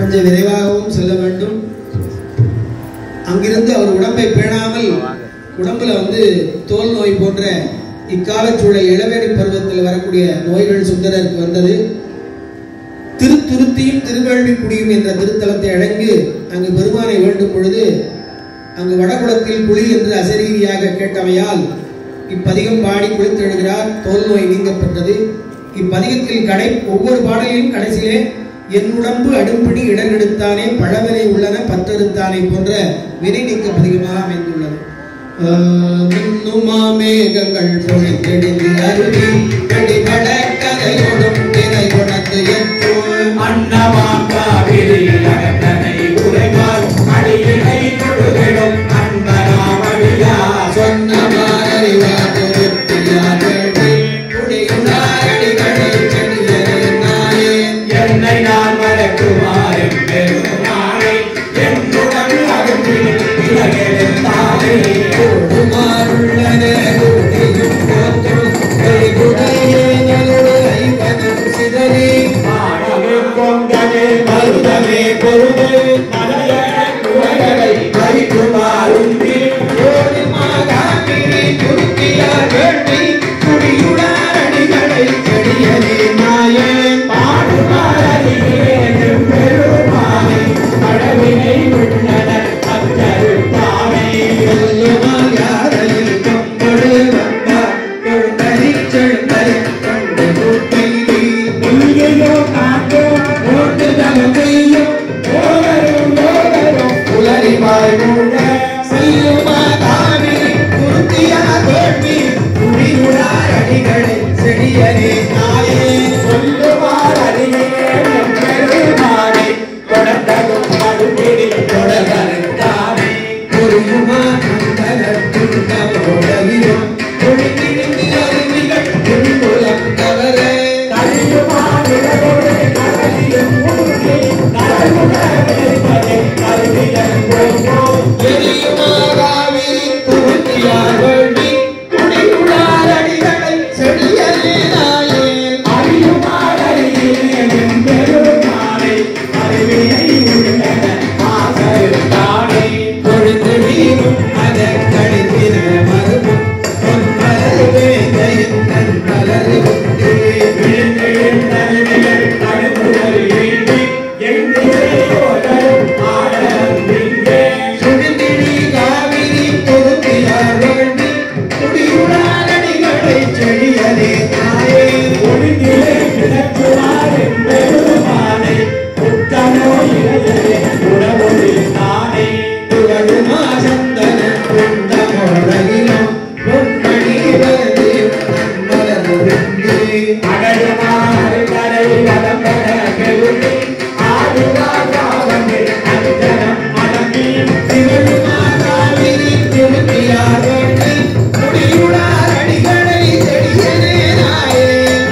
கொஞ்சம் விரைவாகவும் செல்ல வேண்டும் அங்கிருந்து அவர் உடம்பை பேணாமல் உடம்புல வந்து தோல் நோய் போன்ற இக்கால சூழல் இளவேணி பருவத்தில் வரக்கூடிய நோய்கள் சுந்தரருக்கு வந்தது திருத்துருத்தியும் திருவேள்விக்குடியும் என்ற திருத்தலத்தை அடங்கி அங்கு பெருமானை வேண்டும் பொழுது அங்கு வடகுளத்தில் புலி என்று அசரீரியாக கேட்டமையால் இப்பதிகம் பாடி குளித்தெழுகிறார் தோல் நோய் நீங்கப்பட்டது இப்பதிகத்தில் கடை ஒவ்வொரு பாடலிலும் கடைசியிலே என் உடம்பு அடும்பிடி இடர்கெடுத்தானே பழவரை உள்ளன பற்றெடுத்தானே போன்ற வினை நீக்க பதிகமாக அமைந்துள்ளது மின்னுமா மேகங்கள் பொழித்தெடுத்து அருவி கடிபட கதையோடும் திரை கொணத்து எற்றோம் அன்னமாம் காவிரி அகத்தனை உரைவார் அடியினை தொழுதிடும் அன்பனாமடியா சொன்னமார் அறிவார் திருத்தியார் வேண்டி குடியுளார் அடிகளை செடியரே நாயேன் என்னை நான் மறக்குமாறும் பெருமானை என்னுடன் அகற்றில் இலகெழுத்தானே கொடுமாறுள்ளனே குடியும் போற்றும் கைகுடையேனோடு ஐவனும் சிதறி மாடவே பொங்கலே மருதமே பொருது மலையழ குறைகளை பறிக்குமாறும் ஓடுமாகாமினி துருக்கியார் வேண்டி குடியுளார் அடிகளை செடியரே நாயேன் பாடுமாறியேனும் பெருமானை கடவினை உண்ணன அத்தருத்தானே சொல்லுமால் யாரையில் கொம்பொடு வந்தார் கொழுந்தரிச் செழுந்தரை கண்டு கூட்டெய்தி உயிரையோ காத்தோ ஓட்டு தமக்கையோ ஓகரும் ஓகரும் உலரிவாய் மூட செய்யுமாகாமினி துருக்கியார் வேண்டி குடியுளார் அடிகளை செடியரே நாயேன் சொல்லுவார் அறியேனும் பெருமானை தொடர்ந்ததும் மறுபிடி தொடர்ந்தானே பொறியுமா அந்தனர் துன்பமோடவிரும் ஒழுங்கிருந்து அருவிகள் உள்புலம் கவரே கலியுமானிடரோடு கவலியும் ஊரே கருமுகவேற்பதை கருவியல் போவோம் எரியுமாகாவி துவக்கியார் வேண்டி குடியுளார் அடிகளை செடியலே நாயேன் அறியுமாறியேனும் பெருமானை அறிவினை உள்ளன ஆசருத்தானே பொழுது நீரும் அதற்கடித்தின மறுபும் பொன்மலர் வேங்கையின் கண்மலர் உண்டு சுடுதிரி காவிரி பொருந்தியார் வேண்டி குடியுளார் அடிகளை செடியலே நாயேன் புகழுமா சந்தன குந்தமோடகிலும் பொன்மணி வருதியும் கண்மலர் உண்டு திருமாகாவிரி திருப்பியார் வேண்டி குடியுளார் அடிகளை செடியலே நாயேன்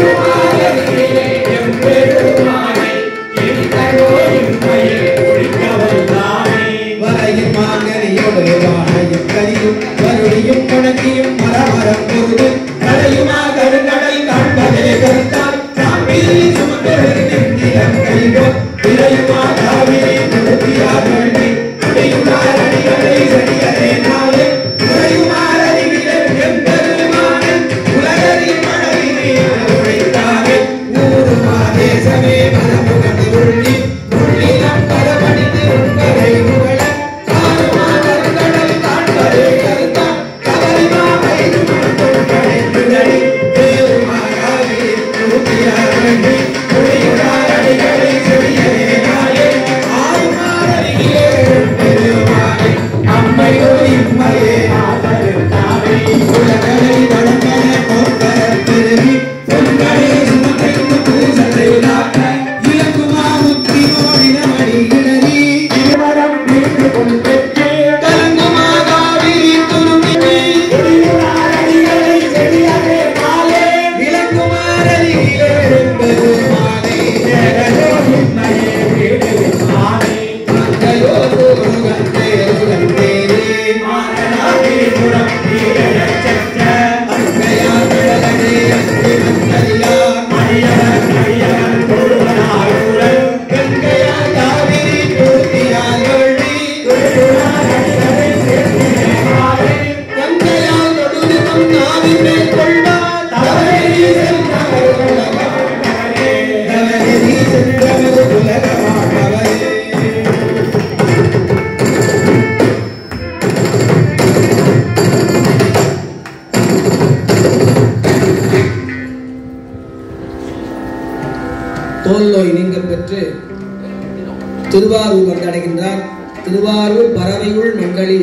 வரையும் மாங்கனியோடு வாழையும் கரியும் வருடியும் முழங்கியும் மரமரம் பொருது கரையுமா கருங்கடல் காண்பதே கருத்தால் காம்பிரி சுமந்தொரு நெஞ்சிலம் கைகோ இறையுமா பெற்று திருவாரூர் வந்தடைகின்றார் திருவாரூர் பறவையுள் மங்களி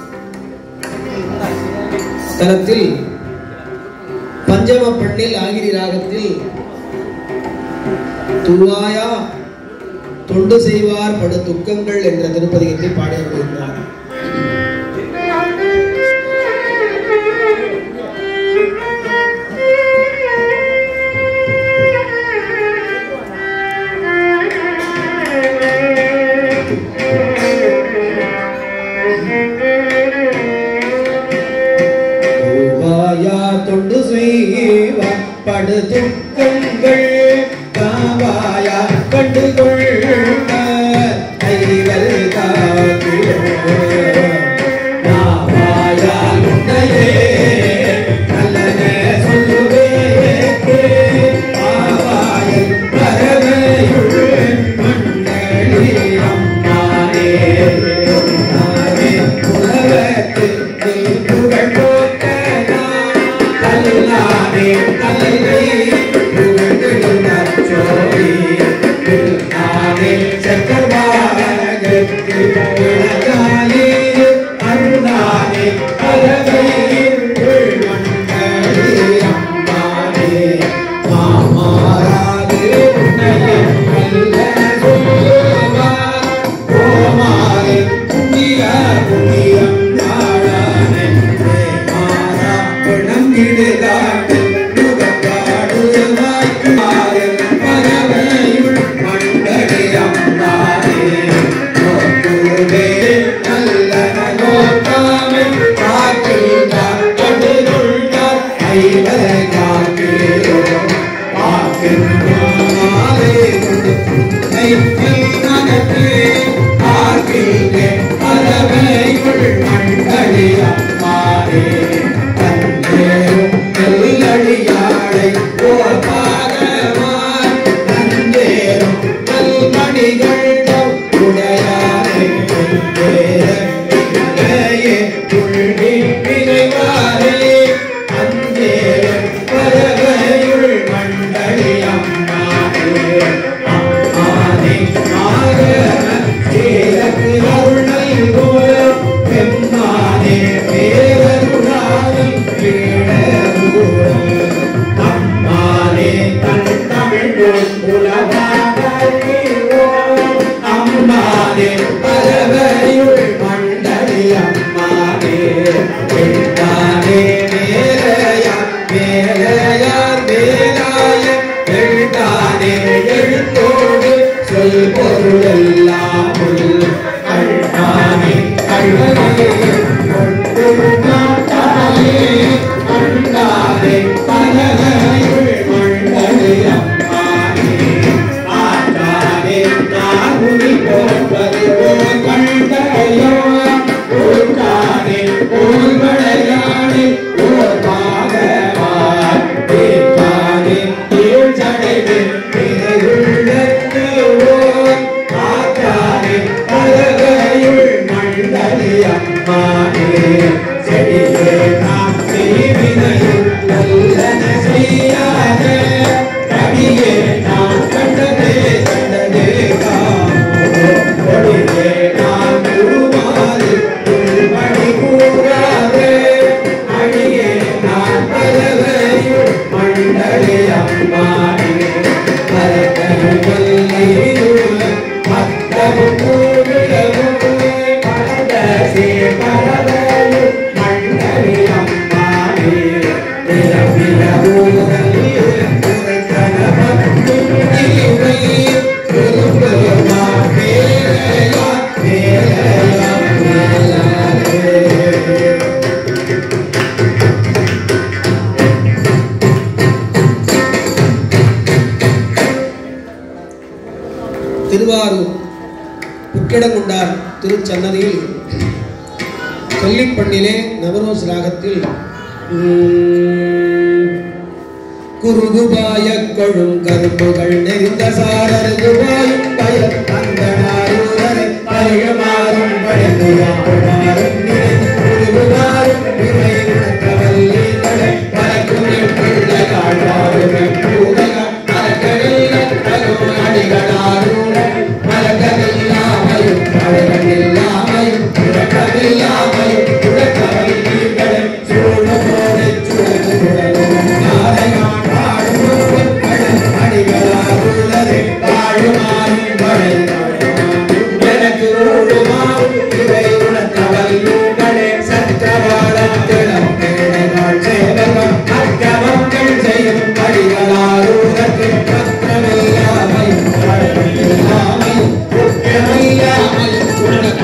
தலத்தில் பஞ்சம பண்ணில் ஆகிரி ராகத்தில் துவாயா தொண்டு செய்வார் படு துக்கங்கள் என்ற திருப்பதிகத்தை பாடியிருக்கின்றார் வாயா தொண்டு செய்வார் படு துக்கங்கள் காவாயா கண்டு கொள்ள கைகள் காத்திரோ நாவாயா உன்னையே நல்லன சொல்லுவே ஆவாயில் பறவையுள் மண்ணளி அம்மானே நானே உலகத்து நீ புகழ் போற்றனா கல்லானே கல்லை புகழ்ந்திடுனார் சோழி நானே சக்கரவாகத்து விளையாலே அருளானே பறவையில் மண்ணளி அம்மானே மாமாராதே உன்னையே நல்ல சொல்லுவார் கோமாரே புண்ணிய புண்ணியம் நாடானே மாறா பிணங்கிடுகாட்டு முகக்காடு வாய்க்குமாறு பறவையுள் மண்டடியம் நாடே நோக்குவே நல்ல நோக்காமை காக்கின்றார் கடுகுள்ளார் ஐவரை காக்கிறோம் பார்க்கின்றாரே கைப்பில் மனத்தே பார்க்கின்றே பறவையுள் மண்டடி அம்மாரே தஞ்சேரும் நெல்லடியாளை ஓர் பாகமாய் தஞ்சேரும் நல்மணிகள் உடையாரே இல்லையே துள்ளி பிணைவாரே அஞ்சேரும் பறவையுள் மண்டடி அம்மாரே அம்மானே நாகர சேரக்கு அருணை போல் பெம்மானே பேரருளாலும் கீழருள் அம்மானே தன் தமிழ் உலகாகவே அம்மானே பறவையுள் மண்டலி அம்மானே பெண்ணானே மேலையா மேலையார் மேலாய எழுத்தானே எழுத்தோடு சொல் பொருள் எல்லாம் அண்ணானே அழுவே கொண்டு நாட்டானே அண்ணானே பலகையுள் மண்டலி அம்மானே ஆட்டானே நாகுதி போற்பது போல் கண்டையோ ஊட்டானே ஊர் விளையாடே ஓர் பாகமாய் தேத்தானே கீழ் சடைவே திரையுள்ளத்து ஓர் காத்தானே பலகையுள் மண்டலி அம்மானே செடியே நாம் செய்வினையுள் நல்லன செய்யாதே கடியே நாம் கண்டதே கண்டதே காமோ கொடியே நாம் உருவாது உள்படி கூறாதே அடியே நான் பலவையுள் மண்டலி அம்மானே பரதம் கொல்லியுள் மத்தமும் கூவிடமும் பரதசே பரதையுள் மண்டலி அம்மானே நிரம்பில ஊரலில் கனவத்தும் இவை திரும்புமா மேலையா மேலையா மேலாலே திருவாரூர் புக்கிடங்குண்டார் திருச்சன்னதியில் கொல்லிப்பண்ணிலே நவரோஸ் ராகத்தில் குருகுபாய கொழும் கரும்புகள் நெறிந்த சாரருகுபாயும் பயன் அந்த நாரூரரை பருகமாறும் பயந்துயாரும் குருகுபாரும் விரை உணர்த்தவல்லீகளை பறக்கும் பிள்ளை காட்டாரும் பூதகம் அறக்கடில் அடிகளாரும்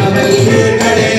உணர்ந்தவர்களே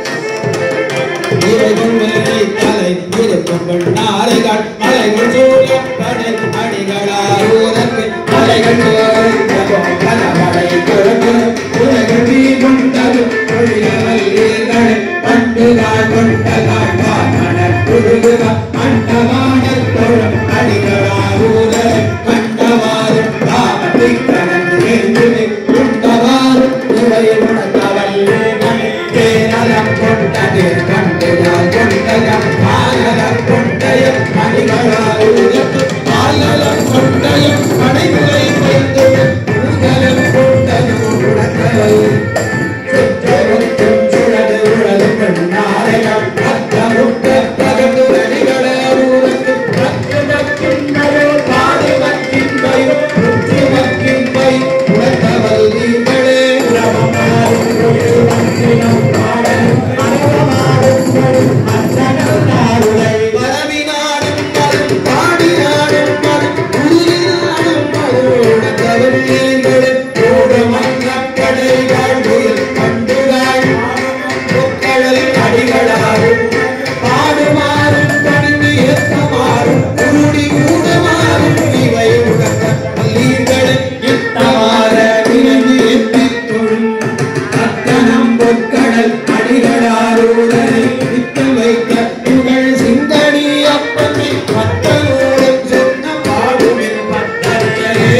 இறைவன் மேலே தலை இருக்கும் நாரைகள் மலைகள் சூழப்படை அடிகளார் ஊரக்கு மலைகள் சூழ்ந்ததும் பல மலை கொடுக்கும் உலகில் நீ கொண்டது ஒழியவல்லீர்களே பண்டுகால் கொண்டகால் பாமணர் புதுகுக மண்டமான தோழம் அடிகளார் ஊரே கண்டவாறும் காமத்தை கலந்து எழுந்துமே உண்டவாறும் உரை உணர்ந்தவல்லீர்களே தேனலம் கொண்டது கண்டுகால் கொண்டகம் பாலலம் கொண்டயம் அடிகளாருதற்கு பாலலம் கொண்டயம் படைமுறை வைத்தது ஊதலம் கொண்டது உணர்ந்தவை சுற்றமுற்றும் சுழது உழது பெண்ணாரையம் அத்தமுட்ட பகந்து அடிகளாருதற்கு பத்துமக்கின்மையோ பாடுமக்கின்மையோ புத்திமக்கின்மை உணர்ந்தவல் நீங்களே உறவமாறும் ஒழுவந்தினம் பாடலும் மனவமாறும் வரும் அச்சனல் நாருளை வரவினாடும் வரும் பாடினாடும் வரும் உருவினாடும் வரும் உணர்ந்தவல் நீங்களே ஓடுமங்கப்படை வாழ்வுயில் கண்டுகாள் பொக்கழல் அடிகளாரும் பாடுமாறும் பணிந்து ஏற்றமாறும் உருடி ஊடமாறும் இவை உணர்ந்த பள்ளீர்களே இத்தமாற நினைந்து எத்தித் தொழும் அத்தனம் பொற்கடல் அடிகளாருடனை வித்து வைத்த புகழ் சிந்தனி அப்பத்தை பத்தனோடும் சொன்ன பாடுமின் பத்தர்களே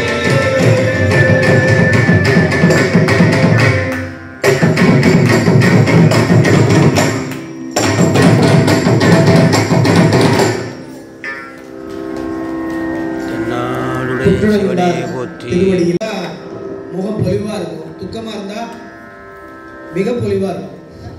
தென்னாடுடைய சிவனே போற்றி திருவடியில முகம் பொலிவா இருக்கும் துக்கமா இருந்தா மிக பொலிவா இருக்கும்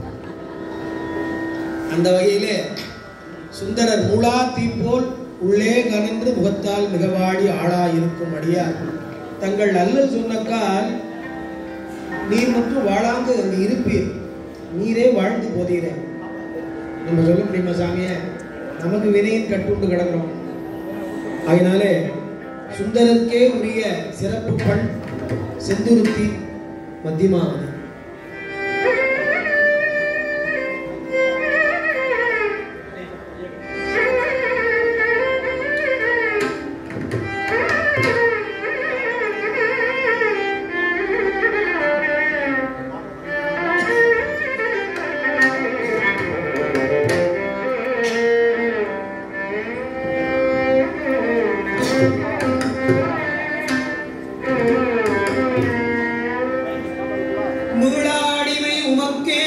அந்த வகையிலே சுந்தரர் மூலா தீப்போல் உள்ளே கனிந்து முகத்தால் மிகவாடி ஆளாயிருக்கும் அடியார் தங்கள் அல்லல் சொன்னக்கால் நீர் மட்டும் வாழாங்கு அங்கு இருப்பீர் நீரே வாழ்ந்து போதீரே நம்ம சொல்ல முடியுமா சாமியே நமக்கு வினையின் கட்டுண்டு கிடக்கிறோம் அதனாலே சுந்தரருக்கே உரிய சிறப்பு பண் செந்துருத்தி மத்தியமாவது மீளாடிமை உமக்கே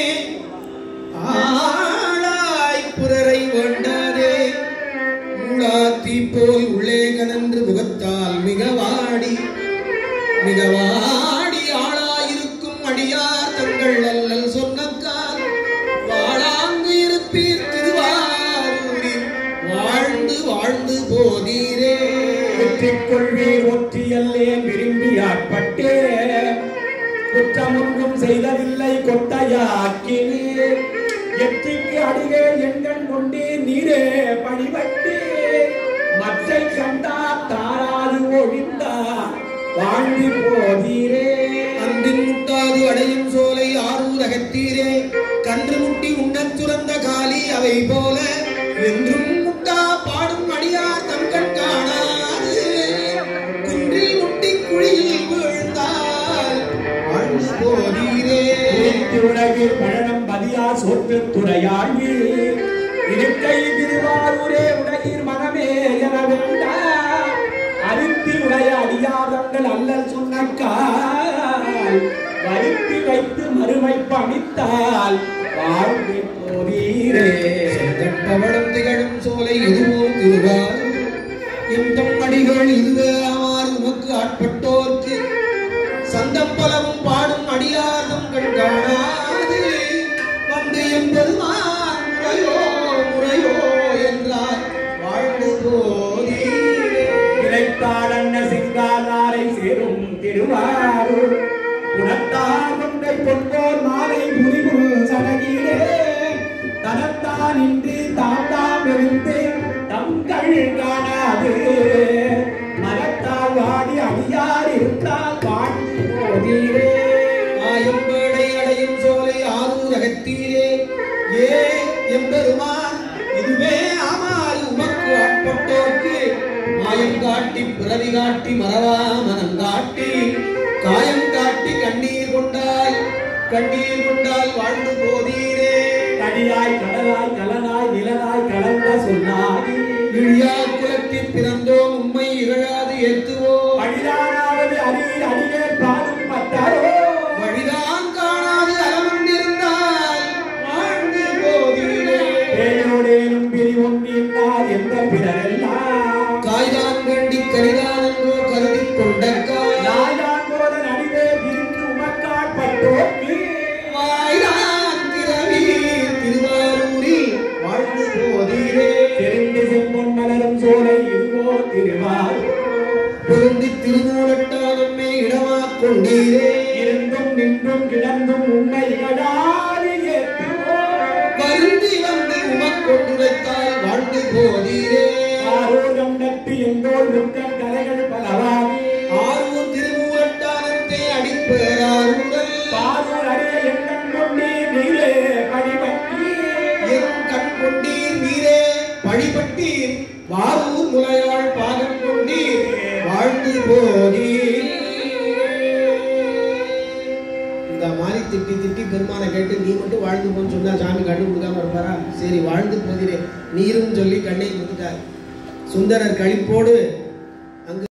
ஆளாய் புரரை வேண்டாதே மூளாத்தி போல் உள்ளே கனன்று முகத்தால் மிக வாடி மிக வாடி ஆளாயிருக்கும் அடியார் தங்கள் அல்லல் சொன்னக்கால் வாழாங்கு இருப்பீர் திருவாரூரில் வாழ்ந்து வாழ்ந்து போதீரே வெற்றிக் கொள்வீர் ஒற்றியல்லே விரும்பி ஆட்பட்டே குற்றமொன்றும் செய்ததில்லை கொட்டையாக்கினீர் எத்திக்கு அடிகே எண்கள் கொண்டே நீரே பணிபட்டே மற்றை கண்டா தாராது ஒழிந்தா வாழ்ந்து போதீரே அன்பின் முட்டாது அடையும் சோலை ஆரூர் அகத்தீரே கன்று முட்டி உண்ணச் சுரந்த காலி அவை போல என்றும் முட்டா பாடும் அடியார் தங்கள் காணாது குன்றில் முட்டி குழியில் வீழ்ந்தால் வாழ்ந்து போதீரே உலகில் பழனம் பதியா சோற்று துறையாழ்வி இருக்கை திருவாரூரே உலகில் மனமே என வேண்டா அரித்தி உடைய அடியாதங்கள் அல்லல் சொன்னக்கால் வருத்தி வைத்து மறுமை பணித்தால் வாழ்வி போதீரே கட்டவளம் திகழும் சோலை இதுவோ திருவாரூர் எம் தம் அடிகள் இதுவே ஆமாறு உமக்கு ஆட்பட்டோர்க்கு சந்தப்பலவும் பாடும் அடியார்தம் கண் காணாது வந்து எம் பெருமான் முறையோ முறையோ என்றார் வாழ்ந்து போதீரே கிடைத்தாளன்ன சிங்காராரை சேரும் திருவாரூர் குணத்தார் கொண்டை பொன்போர் மாலை புரிகுள் சனகிலே தனத்தான் இன்றி தாத்தாம் இருந்து தங்கள் காணாது மனத்தால் வாடி அடியார் இருந்தால் வாழ்ந்து போதீரே ஆயம்பேடை அடையும் சோலை அளித்தீரே ஏ எம்பெருமான் இதுவே ஆமாறு உமக்கு ஆட்பட்டோர்க்கு மாயம் காட்டி பிறவி காட்டி மறவா மனம் காட்டி காயம் காட்டி கண்ணீர் கொண்டாய் கண்ணீர் கொண்டால் வாழ்ந்து போதீரே கடியாய் கடலாய் கலனாய் நிலனாய் கலந்த சொன்னாகி இழியா குலத்தில் பிறந்தோம் உம்மை இகழாது ஏத்துவோம் அடிதானாவது அடியில் அடியே பாடும் பட்டாரோ வழிதான் காணாது அலமண்டிருந்தால் வாழ்ந்து போதீரே பேயோடேனும் பிரிவொன்றினால் எந்த பிறரெல்லாம் காய்தான் வேண்டி கரிதானங்கோ கருதி கொண்டக்காய் நாயான் போதன் அடிவே பிரிந்து உமக்காட்பட்டோர்க்கு வாய்தான் திரவி திருவாரூரில் வாழ்ந்து போதீரே தெரிந்து செம்பொன் மலரும் சோலை இதுவோ திருவாரூர் பொருந்தி திருமூலட்டானம்மே இடமாக் கொண்டீரே இருந்தும் நின்றும் கிடந்தும் உண்மை கடாது ஏற்றுவோம் வருந்தி வந்து உமக்கொண்டுரைத்தால் வாழ்ந்து போதீரே ஆரோகம் நட்டு எந்தோர் முக்கம் கலைகள் பலவாகி ஆரூர் திருமூலட்டானத்தை அடிப்பேராருடல் பாரூர் அடைய எண்ணம் கொண்டே நீரே படிபற்றி என் கண் கொண்டீர் நீரே வழிபட்டீர் வாரூர் முலையாள் பாகம் கொண்டீர் வாழ்ந்து போதீர் இந்த மாதிரி திட்டி திட்டி பெருமானை கேட்டு நீ மட்டும் வாழ்ந்து போன்னு சொன்னா சாமி கண்டு கொடுக்காம இருப்பாரா சரி வாழ்ந்து போதிரே நீரும் சொல்லி கண்ணை கொடுத்துட்டார் சுந்தரர் கழிப்போடு